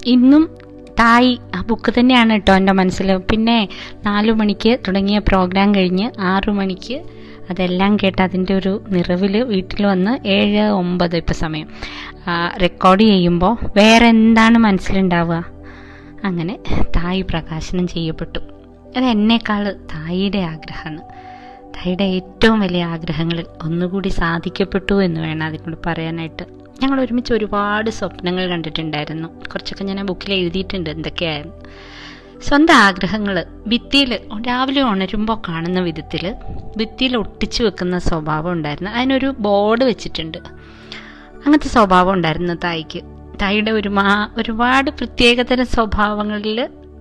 ഇന്നും തായ് ആ ബുക്ക് തന്നെയാണ് കേട്ടോ എൻ്റെ മനസ്സിൽ പിന്നെ നാലു മണിക്ക് തുടങ്ങിയ പ്രോഗ്രാം കഴിഞ്ഞ് ആറു മണിക്ക് അതെല്ലാം കേട്ട് അതിൻ്റെ ഒരു നിറവിൽ വീട്ടിൽ വന്ന് ഏഴ് ഒമ്പത് ഇപ്പം സമയം റെക്കോർഡ് ചെയ്യുമ്പോൾ വേറെ എന്താണ് മനസ്സിലുണ്ടാവുക അങ്ങനെ തായ് പ്രകാശനം ചെയ്യപ്പെട്ടു അത് എന്നേക്കാൾ തായിയുടെ ആഗ്രഹമാണ് തായിയുടെ ഏറ്റവും വലിയ ആഗ്രഹങ്ങളിൽ ഒന്നുകൂടി സാധിക്കപ്പെട്ടു എന്ന് വേണം അതിനോട് പറയാനായിട്ട് ഞങ്ങൾ ഒരുമിച്ച് ഒരുപാട് സ്വപ്നങ്ങൾ കണ്ടിട്ടുണ്ടായിരുന്നു കുറച്ചൊക്കെ ഞാൻ ആ ബുക്കിൽ എഴുതിയിട്ടുണ്ട് എന്തൊക്കെയായിരുന്നു സ്വന്തം ആഗ്രഹങ്ങൾ ഭിത്തിയിൽ രാവിലെ ഉണരുമ്പോൾ കാണുന്ന വിധത്തിൽ ഭിത്തിയിൽ ഒട്ടിച്ചു വെക്കുന്ന സ്വഭാവം ഉണ്ടായിരുന്നു അതിനൊരു ബോർഡ് വെച്ചിട്ടുണ്ട് അങ്ങനത്തെ സ്വഭാവം ഉണ്ടായിരുന്നു തായിക്ക് തായിയുടെ ഒരു മാ ഒരുപാട് പ്രത്യേകതരം സ്വഭാവങ്ങളിൽ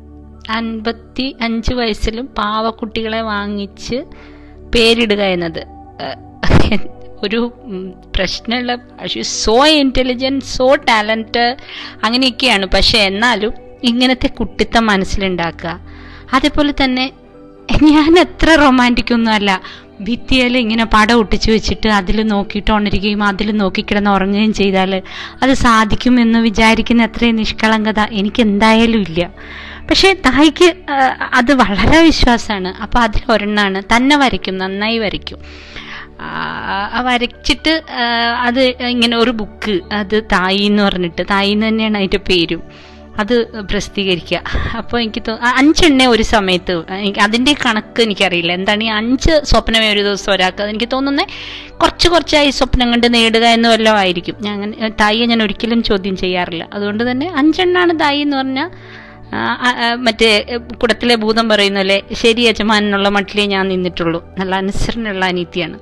അൻപത്തി അഞ്ച് വയസ്സിലും പാവക്കുട്ടികളെ വാങ്ങിച്ച് പേരിടുക എന്നത് ഏഹ്, ഒരു ഉം, പ്രശ്നമുള്ള സോ ഇൻ്റലിജൻറ്റ് സോ ടാലൻറ്റ് അങ്ങനെയൊക്കെയാണ് പക്ഷെ എന്നാലും ഇങ്ങനത്തെ കുട്ടിത്തം മനസ്സിലുണ്ടാക്കുക അതേപോലെ തന്നെ ഞാൻ എത്ര റൊമാൻറ്റിക് ഒന്നും അല്ല ഭിത്തിയിൽ ഇങ്ങനെ പടം ഒട്ടിച്ചു വെച്ചിട്ട് അതിൽ നോക്കിയിട്ട് ഉണരുകയും അതിൽ നോക്കിക്കിടന്ന് ഉറങ്ങുകയും ചെയ്താൽ അത് സാധിക്കുമെന്ന് വിചാരിക്കുന്ന അത്രയും നിഷ്കളങ്കത എനിക്ക് എന്തായാലും ഇല്ല പക്ഷേ തായ്ക്ക് ആ, അത് വളരെ വിശ്വാസമാണ് അപ്പോൾ അതിൽ ഒരെണ്ണമാണ് തന്നെ വരയ്ക്കും നന്നായി വരയ്ക്കും ആ, ആ വരച്ചിട്ട് ആ, അത് ഇങ്ങനെ ഒരു ബുക്ക് അത് തായി എന്ന് പറഞ്ഞിട്ട് തായി എന്ന് തന്നെയാണ് അതിൻ്റെ പേരും അത് പ്രസിദ്ധീകരിക്കുക അപ്പോൾ എനിക്ക് തോ ആ, അഞ്ചെണ്ണ ഒരു സമയത്ത് എനിക്ക് അതിൻ്റെ കണക്ക് എനിക്കറിയില്ല എന്താണ് ഈ അഞ്ച് സ്വപ്നമേ ഒരു ദിവസം ഒരാൾക്ക് എനിക്ക് തോന്നുന്നത് കുറച്ച് കുറച്ചായി സ്വപ്നം കണ്ട് നേടുക എന്ന് വല്ലതും ആയിരിക്കും ഞാൻ അങ്ങനെ തായിയെ ഞാൻ ഒരിക്കലും ചോദ്യം ചെയ്യാറില്ല അതുകൊണ്ട് തന്നെ അഞ്ചെണ്ണാണ് തായി എന്ന് പറഞ്ഞാൽ ആ, ആ, ആ, മറ്റേ എ, കുടത്തിലെ ഭൂതം പറയുന്ന പോലെ ശരി യജമാനുള്ള മട്ടിലേ ഞാൻ നിന്നിട്ടുള്ളൂ നല്ല അനുസരണയുള്ള അനീതിയാണ്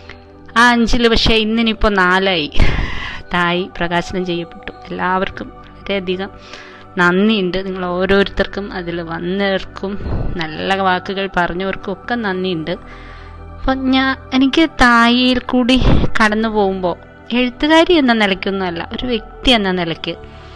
ആ അഞ്ചിൽ പക്ഷേ ഇന്നിനിപ്പോൾ നാലായി തായി പ്രകാശനം ചെയ്യപ്പെട്ടു എല്ലാവർക്കും വളരെയധികം നന്ദിയുണ്ട് നിങ്ങൾ ഓരോരുത്തർക്കും അതിൽ വന്നവർക്കും നല്ല വാക്കുകൾ പറഞ്ഞവർക്കും ഒക്കെ നന്ദിയുണ്ട് അപ്പം ഞാൻ എനിക്ക് തായിയിൽ കൂടി കടന്നു പോകുമ്പോൾ എഴുത്തുകാരി എന്ന നിലയ്ക്കൊന്നുമല്ല ഒരു വ്യക്തി എന്ന നിലയ്ക്ക്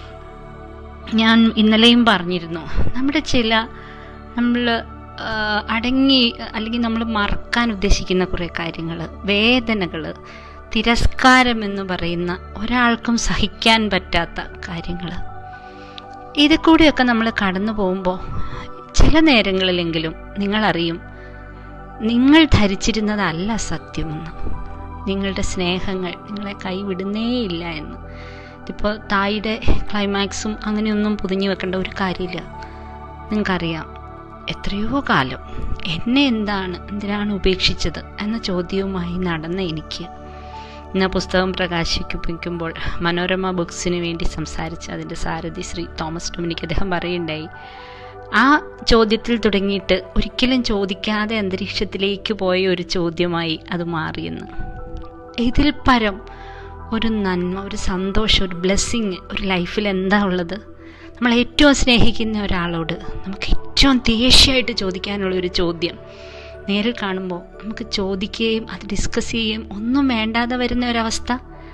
ഞാൻ ഇന്നലെയും പറഞ്ഞിരുന്നു നമ്മുടെ ചില നമ്മൾ അടങ്ങി അല്ലെങ്കിൽ നമ്മൾ മറക്കാൻ ഉദ്ദേശിക്കുന്ന കുറേ കാര്യങ്ങൾ വേദനകൾ തിരസ്കാരം എന്ന് പറയുന്ന ഒരാൾക്കും സഹിക്കാൻ പറ്റാത്ത കാര്യങ്ങൾ ഇതിൽ കൂടിയൊക്കെ നമ്മൾ കടന്നു പോകുമ്പോൾ ചില നേരങ്ങളിലെങ്കിലും നിങ്ങളറിയും നിങ്ങൾ ധരിച്ചിരുന്നതല്ല സത്യമെന്ന് നിങ്ങളുടെ സ്നേഹങ്ങൾ നിങ്ങളെ കൈവിടുന്നേയില്ല എന്ന് ഇതിപ്പോൾ തായിയുടെ ക്ലൈമാക്സും അങ്ങനെയൊന്നും പൊതിഞ്ഞു വെക്കേണ്ട ഒരു കാര്യമില്ല നിങ്ങൾക്കറിയാം എത്രയോ കാലം എന്നെ എന്താണ് എന്തിനാണ് ഉപേക്ഷിച്ചത് എന്ന ചോദ്യവുമായി നടന്ന എനിക്ക് ഇന്ന് പുസ്തകം പ്രകാശിപ്പിക്കുമ്പോൾ മനോരമ ബുക്സിന് വേണ്ടി സംസാരിച്ച അതിൻ്റെ സാരഥി ശ്രീ തോമസ് ഡൊമിനിക് അദ്ദേഹം പറയുണ്ടായി ആ ചോദ്യത്തിൽ തുടങ്ങിയിട്ട് ഒരിക്കലും ചോദിക്കാതെ അന്തരീക്ഷത്തിലേക്ക് പോയ ഒരു ചോദ്യമായി അത് മാറിയെന്ന് ഇതിൽ പരം ഒരു നന്മ ഒരു സന്തോഷം ഒരു ബ്ലെസ്സിങ് ഒരു ലൈഫിൽ എന്താ ഉള്ളത് നമ്മൾ ഏറ്റവും സ്നേഹിക്കുന്ന ഒരാളോട് നമുക്ക് ഏറ്റവും ദേഷ്യമായിട്ട് ചോദിക്കാനുള്ള ഒരു ചോദ്യം നേരിൽ കാണുമ്പോൾ നമുക്ക് ചോദിക്കുകയും അത് ഡിസ്കസ് ചെയ്യുകയും ഒന്നും വേണ്ടാതെ വരുന്ന ഒരവസ്ഥ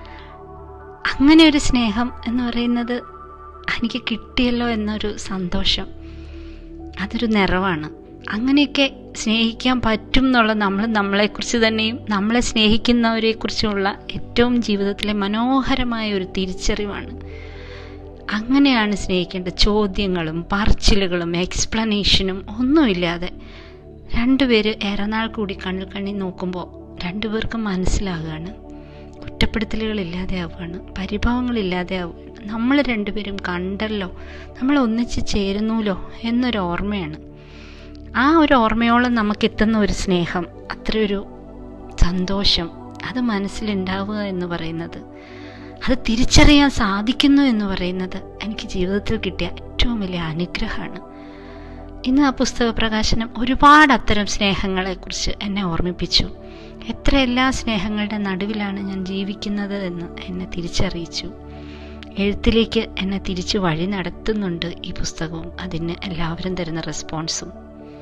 അങ്ങനെ ഒരു സ്നേഹം എന്ന് പറയുന്നത് എനിക്ക് കിട്ടിയല്ലോ എന്നൊരു സന്തോഷം അതൊരു നിറവാണ് അങ്ങനെയൊക്കെ സ്നേഹിക്കാൻ പറ്റും എന്നുള്ള നമ്മൾ നമ്മളെക്കുറിച്ച് തന്നെയും നമ്മളെ സ്നേഹിക്കുന്നവരെക്കുറിച്ചുള്ള ഏറ്റവും ജീവിതത്തിലെ മനോഹരമായ ഒരു തിരിച്ചറിവാണ് അങ്ങനെയാണ് സ്നേഹിക്കേണ്ട ചോദ്യങ്ങളും പറച്ചിലുകളും എക്സ്പ്ലനേഷനും ഒന്നുമില്ലാതെ രണ്ടുപേര് ഏറെനാൾ കൂടി കണ്ണിൽ കണ്ണി നോക്കുമ്പോൾ രണ്ടുപേർക്കും മനസ്സിലാകുകയാണ് കുറ്റപ്പെടുത്തലുകളില്ലാതെ ആവുകയാണ് പരിഭവങ്ങളില്ലാതെ ആവുകയാണ് നമ്മൾ രണ്ടുപേരും കണ്ടല്ലോ നമ്മൾ ഒന്നിച്ച് ചേരുന്നൂലോ എന്നൊരു ഓർമ്മയാണ് ആ ഒരു ഓർമ്മയോളം നമുക്കെത്തുന്ന ഒരു സ്നേഹം അത്രയൊരു സന്തോഷം അത് മനസ്സിലുണ്ടാവുക എന്ന് പറയുന്നത് അത് തിരിച്ചറിയാൻ സാധിക്കുന്നു എന്ന് പറയുന്നത് എനിക്ക് ജീവിതത്തിൽ കിട്ടിയ ഏറ്റവും വലിയ അനുഗ്രഹമാണ് ഇന്ന് ആ പുസ്തക പ്രകാശനം ഒരുപാട് അത്തരം സ്നേഹങ്ങളെക്കുറിച്ച് എന്നെ ഓർമ്മിപ്പിച്ചു എത്ര എല്ലാ സ്നേഹങ്ങളുടെ നടുവിലാണ് ഞാൻ ജീവിക്കുന്നത് എന്ന് എന്നെ തിരിച്ചറിയിച്ചു എഴുത്തിലേക്ക് എന്നെ തിരിച്ചു വഴി നടത്തുന്നുണ്ട് ഈ പുസ്തകവും അതിന് എല്ലാവരും തരുന്ന റെസ്പോൺസും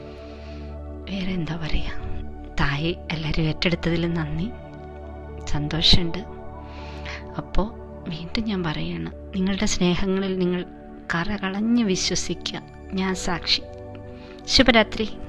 വേറെ എന്താ പറയുക തായി എല്ലാവരും ഏറ്റെടുത്തതിൽ നന്ദി സന്തോഷമുണ്ട് അപ്പോൾ വീണ്ടും ഞാൻ പറയാണ് നിങ്ങളുടെ സ്നേഹങ്ങളിൽ നിങ്ങൾ കറകളഞ്ഞ് വിശ്വസിക്കുക ഞാൻ സാക്ഷി ശുഭരാത്രി